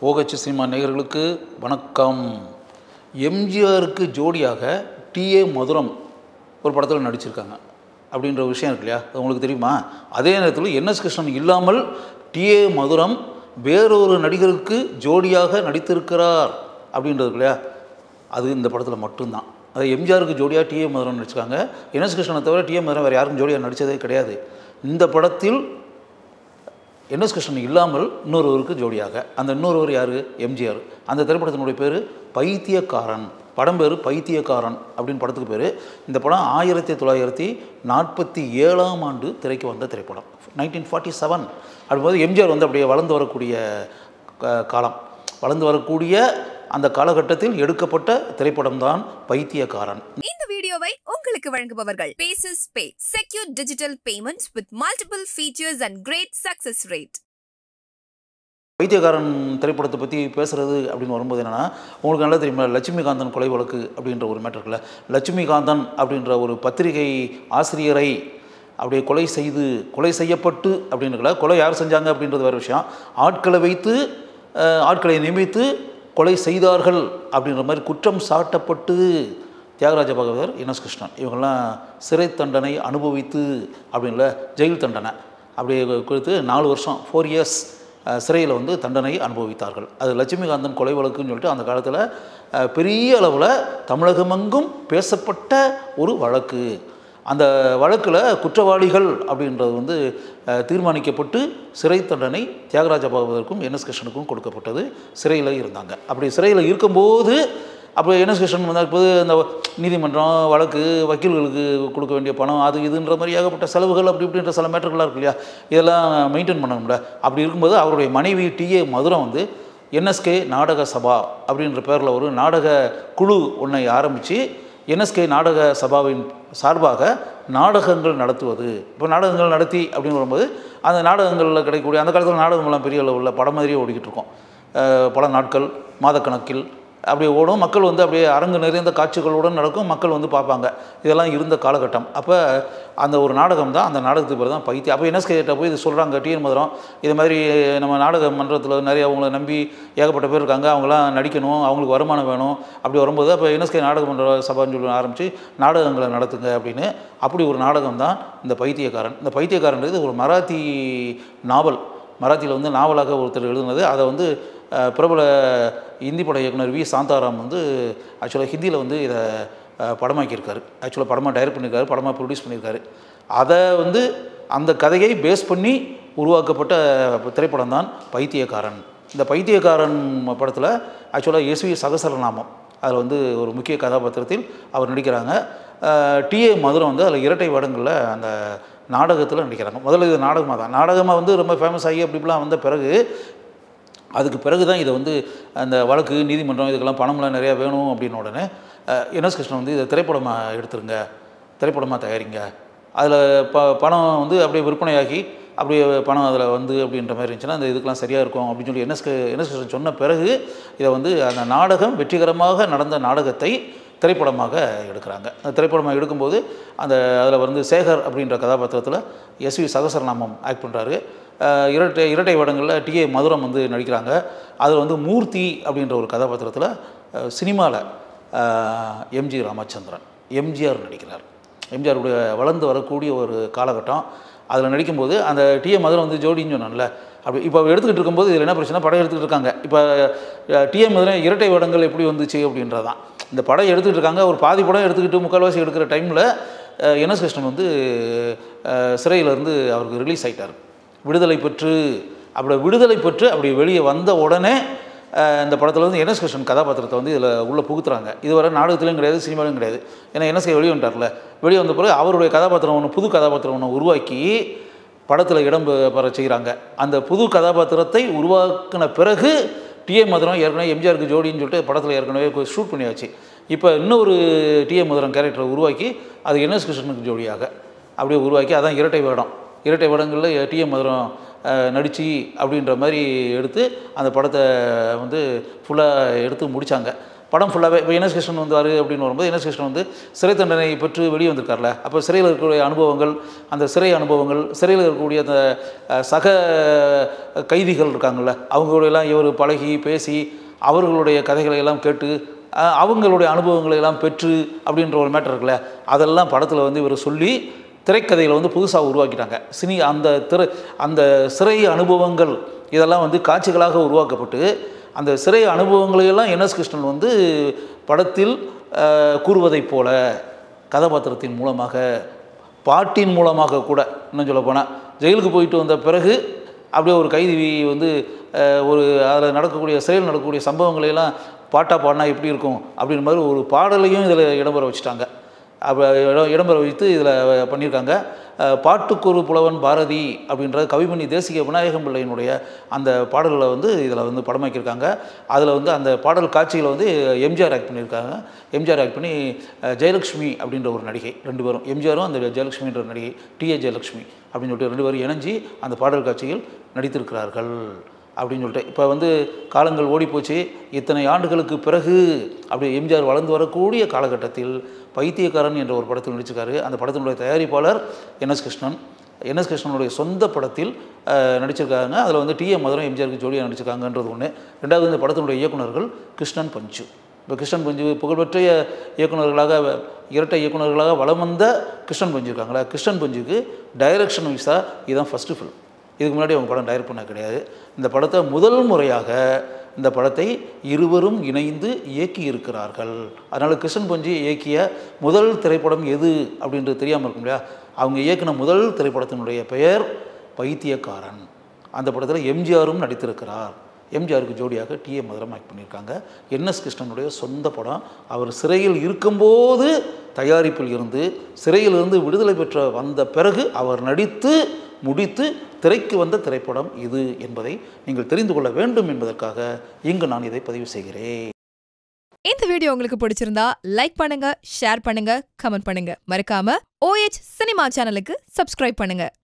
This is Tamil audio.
ஓகச் சினிமா நேயர்களுக்கு வணக்கம் எம்ஜிஆருக்கு ஜோடியாக டிஏ மதுரம் ஒரு படத்தில் நடிச்சிருக்காங்க அப்படின்ற விஷயம் இருக்கு இல்லையா அது உங்களுக்கு தெரியுமா அதே நேரத்தில் என்எஸ் கிருஷ்ணன் இல்லாமல் டிஏ மதுரம் வேறொரு நடிகருக்கு ஜோடியாக நடித்திருக்கிறார் அப்படின்றது இருக்கு இல்லையா அது இந்த படத்தில் மட்டும்தான் அது எம்ஜிஆருக்கு ஜோடியாக டிஏ மதுரம் நடிச்சிருக்காங்க என்எஸ் கிருஷ்ணனை தவிர டிஏ மதுரம் வேறு யாருக்கும் ஜோடியாக நடித்ததே கிடையாது இந்த படத்தில் என்எஸ் கிருஷ்ணன் இல்லாமல் இன்னொருவருக்கு ஜோடியாக அந்த இன்னொருவர் யார் எம்ஜிஆர் அந்த திரைப்படத்தினுடைய பேர் பைத்தியக்காரன் படம் பேர் பைத்தியக்காரன் அப்படின்னு படத்துக்கு பேர் இந்த படம் ஆயிரத்தி தொள்ளாயிரத்தி நாற்பத்தி ஏழாம் ஆண்டு திரைக்கு வந்த திரைப்படம் நைன்டீன் ஃபார்ட்டி செவன் அப்படிம்போது எம்ஜிஆர் வந்து அப்படியே வளர்ந்து வரக்கூடிய க- காலம் வளர்ந்து வரக்கூடிய அந்த காலகட்டத்தில் எடுக்கப்பட்ட திரைப்படம் தான் பைத்தியக்காரன் இந்த வீடியோவை உங்களுக்கு வழங்குபவர்கள் பேசஸ் pay secure digital payments with multiple features and great success rate Paithiyakkaran திரைப்படத்தை பற்றி பேசுகிறது அப்படின்னு வரும்போது என்னென்னா உங்களுக்கு நல்லா தெரியுமா லட்சுமிகாந்தன் கொலை வழக்கு அப்படின்ற ஒரு மேட்டர் இருக்குல்ல லட்சுமிகாந்தன் அப்படின்ற ஒரு பத்திரிகை ஆசிரியரை அப்படியே கொலை செய்து கொலை செய்யப்பட்டு அப்படின்னு இருக்குல்ல கொலை யார் செஞ்சாங்க அப்படின்றது வேறு விஷயம் ஆட்களை வைத்து அஹ், ஆட்களை நியமித்து கொலை செய்தார்கள் அப்படின்ற மாதிரி குற்றம் சாட்டப்பட்டு தியாகராஜ பகவதர் என்எஸ் கிருஷ்ணன் இவங்கெல்லாம் சிறை தண்டனை அனுபவித்து அப்படின்ல ஜெயில் தண்டனை அப்படி கொடுத்து நாலு வருஷம் ஃபோர் இயர்ஸ் சிறையில் வந்து தண்டனை அனுபவித்தார்கள் அது லட்சுமிகாந்தன் கொலை வழக்குன்னு சொல்லிட்டு அந்த காலத்தில் அஹ், பெரிய அளவில் தமிழகமெங்கும் பேசப்பட்ட ஒரு வழக்கு அந்த வழக்கில் குற்றவாளிகள் அப்படின்றது வந்து அஹ், தீர்மானிக்கப்பட்டு சிறை தண்டனை தியாகராஜ பாகவதற்கும் என்எஸ் கிருஷ்ணனுக்கும் கொடுக்கப்பட்டது சிறையில் இருந்தாங்க அப்படி சிறையில் இருக்கும்போது அப்போ என்எஸ் கிருஷ்ணன் வந்து இப்போது இந்த நீதிமன்றம் வழக்கு வக்கீல்களுக்கு கொடுக்க வேண்டிய பணம் அது இதுன்ற மாதிரி ஏகப்பட்ட செலவுகள் அப்படி இப்படின்ற சில மேட்டர்கள்லாம் இருக்கு இல்லையா இதெல்லாம் மெயின்டைன் பண்ணணும்ல அப்படி இருக்கும்போது அவருடைய மனைவி டிஏ மதுரம் வந்து என்எஸ்கே நாடக சபா அப்படின்ற பேரில் ஒரு நாடக குழு ஒன்றை ஆரம்பித்து என்எஸ்கே நாடக சபாவின் சார்பாக நாடகங்கள் நடத்துவது இப்போ நாடகங்கள் நடத்தி அப்படின்னு வரும்போது அந்த நாடகங்களில் கிடைக்கக்கூடிய அந்த காலத்தில் நாடகங்கள்லாம் பெரிய அளவில் படம் மாதிரியே ஓடிக்கிட்டு இருக்கோம் அஹ் பல நாட்கள் மாதக்கணக்கில் அப்படி ஓடும் மக்கள் வந்து அப்படியே அரங்கு நிறைந்த காட்சிகளுடன் நடக்கும் மக்கள் வந்து பார்ப்பாங்க இதெல்லாம் இருந்த காலகட்டம் அப்போ அந்த ஒரு நாடகம் தான் அந்த நாடகத்துக்கு பேர் தான் பைத்தியம் அப்போ என்எஸ்கேட்ட போய் இது சொல்கிறாங்க டிஎன் மதுரம் இது மாதிரி நம்ம நாடக மன்றத்தில் நிறைய அவங்கள நம்பி ஏகப்பட்ட பேர் இருக்காங்க அவங்களாம் நடிக்கணும் அவங்களுக்கு வருமானம் வேணும் அப்படி வரும்போது அப்போ என்எஸ்கே நாடக மன்ற சபான்னு சொல்லி ஆரம்பித்து நாடகங்களை நடத்துங்க அப்படின்னு அப்படி ஒரு நாடகம் தான் இந்த பைத்தியக்காரன் இந்த பைத்தியக்காரன்றது ஒரு மராத்தி நாவல் மராத்தியில் வந்து நாவலாக ஒருத்தர் எழுதுனது அதை வந்து அஹ், பிரபல இந்தி பட இயக்குனர் வி சாந்தாராம் வந்து ஆக்சுவலாக ஹிந்தியில் வந்து இதை அஹ், படமாக்கியிருக்காரு ஆக்சுவலாக படமாக டைரக்ட் பண்ணியிருக்காரு படமாக ப்ரொடியூஸ் பண்ணியிருக்காரு அதை வந்து அந்த கதையை பேஸ் பண்ணி உருவாக்கப்பட்ட திரைப்படம் தான் பைத்தியக்காரன் இந்த பைத்தியக்காரன் படத்தில் ஆக்சுவலாக எஸ்வி சகசரநாமம் அதில் வந்து ஒரு முக்கிய கதாபாத்திரத்தில் அவர் நடிக்கிறாங்க டிஏ மதுரம் வந்து அதில் இரட்டை வேடங்களில் அந்த நாடகத்தில் நடிக்கிறாங்க முதல்ல இது நாடகமாக தான் நாடகமாக வந்து ரொம்ப ஃபேமஸ் ஆகி அப்படி இப்படிலாம் வந்த பிறகு அதுக்கு பிறகு தான் இதை வந்து அந்த வழக்கு நீதிமன்றம் இதுக்கெல்லாம் பணம்லாம் நிறையா வேணும் அப்படின்னு உடனே அஹ், என்எஸ் கிருஷ்ணன் வந்து இதை திரைப்படமாக எடுத்துருங்க திரைப்படமாக தயாரிங்க அதில் ப பணம் வந்து அப்படியே விற்பனையாகி அப்படியே பணம் அதில் வந்து அப்படின்ற மாதிரி இருந்துச்சுன்னா அந்த இதுக்கெல்லாம் சரியாக இருக்கும் அப்படின்னு சொல்லி என்எஸ் என்எஸ் கிருஷ்ணன் சொன்ன பிறகு இதை வந்து அந்த நாடகம் வெற்றிகரமாக நடந்த நாடகத்தை திரைப்படமாக எடுக்கிறாங்க அந்த திரைப்படமாக எடுக்கும்போது அந்த அதில் வந்து சேகர் அப்படின்ற கதாபாத்திரத்தில் எஸ்வி சகசரநாமம் ஆக்ட் பண்ணுறாரு இரட்டை இரட்டை வேடங்களில் டிஏ மதுரம் வந்து நடிக்கிறாங்க அதில் வந்து மூர்த்தி அப்படின்ற ஒரு கதாபாத்திரத்தில் சினிமாவில் எம்ஜி ராமச்சந்திரன் எம்ஜிஆர் நடிக்கிறார் எம்ஜிஆருடைய வளர்ந்து வரக்கூடிய ஒரு காலகட்டம் அதில் நடிக்கும்போது அந்த டிஏ மதுரம் வந்து ஜோடின்னு சொன்னேன்ல அப்படி இப்போ எடுத்துக்கிட்டு இருக்கும்போது இதில் என்ன பிரச்சனை படம் எடுத்துக்கிட்டு இருக்காங்க இப்போ டிஏ மதுரம் இரட்டை வேடங்கள் எப்படி வந்துச்சு அப்படின்றதான் இந்த படம் எடுத்துக்கிட்டு இருக்காங்க ஒரு பாதி படம் எடுத்துக்கிட்டு முக்கால்வாசி எடுக்கிற டைமில் என்எஸ் கிருஷ்ணன் வந்து அஹ், சிறையிலேருந்து அவருக்கு ரிலீஸ் ஆயிட்டார் விடுதலை பெற்று அப்படி விடுதலை பெற்று அப்படி வெளியே வந்த உடனே அஹ், இந்த படத்தில் வந்து என்எஸ் கிருஷ்ணன் கதாபாத்திரத்தை வந்து இதில் உள்ளே புகுத்துறாங்க இதுவரை நாடகத்திலையும் கிடையாது சினிமாலையும் கிடையாது ஏன்னா என்எஸ்கே வெளியே வந்துட்டார்ல வெளியே வந்த பிறகு அவருடைய கதாபாத்திரம் ஒன்று புது கதாபாத்திரம் ஒன்று உருவாக்கி படத்தில் இடம் பெ- பெற செய்கிறாங்க அந்த புது கதாபாத்திரத்தை உருவாக்கின பிறகு டிஏ மதுரம் ஏற்கனவே எம்ஜிஆருக்கு ஜோடின்னு சொல்லிட்டு படத்தில் ஏற்கனவே ஷூட் பண்ணியாச்சு இப்போ இன்னொரு டிஏ மதுரம் கேரக்டரை உருவாக்கி அது என்எஸ் கிருஷ்ணனுக்கு ஜோடியாக அப்படியே உருவாக்கி அதான் இரட்டை வேடம் இரட்டை வேடங்களில் டிஎம் மதுரம் நடித்து அப்படின்ற மாதிரி எடுத்து அந்த படத்தை வந்து ஃபுல்லாக எடுத்து முடித்தாங்க படம் ஃபுல்லாகவே இப்போ என்எஸ் கிருஷ்ணன் வந்தார் அப்படின்னு வரும்போது என்எஸ் கிருஷ்ணன் வந்து சிறை தண்டனை பெற்று வெளியே வந்திருக்கார்ல அப்போ சிறையில் இருக்கக்கூடிய அனுபவங்கள் அந்த சிறை அனுபவங்கள் சிறையில் இருக்கக்கூடிய அந்த அஹ், சக கைதிகள் இருக்காங்கள்ல அவங்களோடையெல்லாம் இவர் பழகி பேசி அவர்களுடைய கதைகளை எல்லாம் கேட்டு அஹ், அவங்களுடைய அனுபவங்களை எல்லாம் பெற்று அப்படின்ற ஒரு மேட்டர் இருக்குல்ல அதெல்லாம் படத்தில் வந்து இவர் சொல்லி திரைக்கதையில் வந்து புதுசாக உருவாக்கிட்டாங்க சினி அந்த திரை அந்த சிறை அனுபவங்கள் இதெல்லாம் வந்து காட்சிகளாக உருவாக்கப்பட்டு அந்த சிறை அனுபவங்களையெல்லாம் என்எஸ் கிருஷ்ணன் வந்து படத்தில் அஹ், கூறுவதைப் போல கதாபாத்திரத்தின் மூலமாக பாட்டின் மூலமாக கூட இன்னும் சொல்ல போனால் ஜெயிலுக்கு போயிட்டு வந்த பிறகு அப்படியே ஒரு கைதி வந்து அஹ், ஒரு அதில் நடக்கக்கூடிய சிறையில் நடக்கக்கூடிய சம்பவங்களை எல்லாம் பாட்டாக பாடினா எப்படி இருக்கும் அப்படின்ற மாதிரி ஒரு பாடலையும் இதில் இடம்பெற வச்சுட்டாங்க அப்போ இடம் இடம்பெற வைத்து இதில் பண்ணியிருக்காங்க அஹ், பாட்டுக்கொரு புலவன் பாரதி அப்படின்ற கவிமணி தேசிக விநாயகம் பிள்ளையினுடைய அந்த பாடல்களை வந்து இதில் வந்து படமாக்கியிருக்காங்க அதில் வந்து அந்த பாடல் காட்சிகளை வந்து எம்ஜிஆர் ஆக்ட் பண்ணியிருக்காங்க எம்ஜிஆர் ஆக்ட் பண்ணி அஹ், ஜெயலக்ஷ்மி அப்படின்ற ஒரு நடிகை ரெண்டு பேரும் எம்ஜிஆரும் அந்த ஜெயலக்ஷ்மின்ற நடிகை டிஏ ஜெயலக்ஷ்மி அப்படின்னு சொல்லிட்டு ரெண்டு பேரும் இணைஞ்சு அந்த பாடல் காட்சியில் நடித்திருக்கிறார்கள் அப்படின்னு சொல்லிட்டு இப்போ வந்து காலங்கள் ஓடிப்போச்சு இத்தனை ஆண்டுகளுக்கு பிறகு அப்படி எம்ஜிஆர் வளர்ந்து வரக்கூடிய காலகட்டத்தில் பைத்தியக்காரன் என்ற ஒரு படத்தில் நடிச்சிருக்காரு அந்த படத்தினுடைய தயாரிப்பாளர் என்எஸ் கிருஷ்ணன் என்எஸ் கிருஷ்ணனுடைய சொந்த படத்தில் அஹ், நடிச்சிருக்காங்க அதில் வந்து டிஎம் மதுரம் எம்ஜிஆருக்கு ஜோடியாக நடிச்சிருக்காங்கன்றது ஒன்று ரெண்டாவது இந்த படத்தினுடைய இயக்குனர்கள் கிருஷ்ணன் பஞ்சு இப்போ கிருஷ்ணன் பஞ்சு புகழ்பெற்ற இயக்குனர்களாக இரட்டை இயக்குனர்களாக வலம் வந்த கிருஷ்ணன் பஞ்சு இருக்காங்களா கிருஷ்ணன் பஞ்சுக்கு டைரக்ஷன் வைஸாக இதுதான் ஃபஸ்ட்டு ஃபில்ம் இதுக்கு முன்னாடி அவங்க படம் டைரக்ட் பண்ண கிடையாது இந்த படத்தை முதல் முறையாக இந்த படத்தை இருவரும் இணைந்து இயக்கி இருக்கிறார்கள் அதனால் கிருஷ்ணன் பஞ்சு இயக்கிய முதல் திரைப்படம் எது அப்படின்றது தெரியாமல் இருக்கும் இல்லையா அவங்க இயக்கின முதல் திரைப்படத்தினுடைய பெயர் பைத்தியக்காரன் அந்த படத்தில் எம்ஜிஆரும் நடித்திருக்கிறார் எம்ஜிஆருக்கு ஜோடியாக டிஏ மதுரம் ஆக்ட் பண்ணியிருக்காங்க என்எஸ் கிருஷ்ணனுடைய சொந்த படம் அவர் சிறையில் இருக்கும்போது தயாரிப்பில் இருந்து சிறையிலிருந்து விடுதலை பெற்ற வந்த பிறகு அவர் நடித்து முடித்து திரைக்கு வந்த திரைப்படம் இது என்பதை நீங்கள் தெரிந்து கொள்ள வேண்டும் என்பதற்காக இங்கு நான் இதை பதிவு செய்கிறேன் இந்த வீடியோ உங்களுக்கு பிடிச்சிருந்தா லைக் பண்ணுங்க ஷேர் பண்ணுங்க கமெண்ட் பண்ணுங்க மறக்காம ஓஎச் சினிமா சேனலுக்கு சப்ஸ்கிரைப் பண்ணுங்க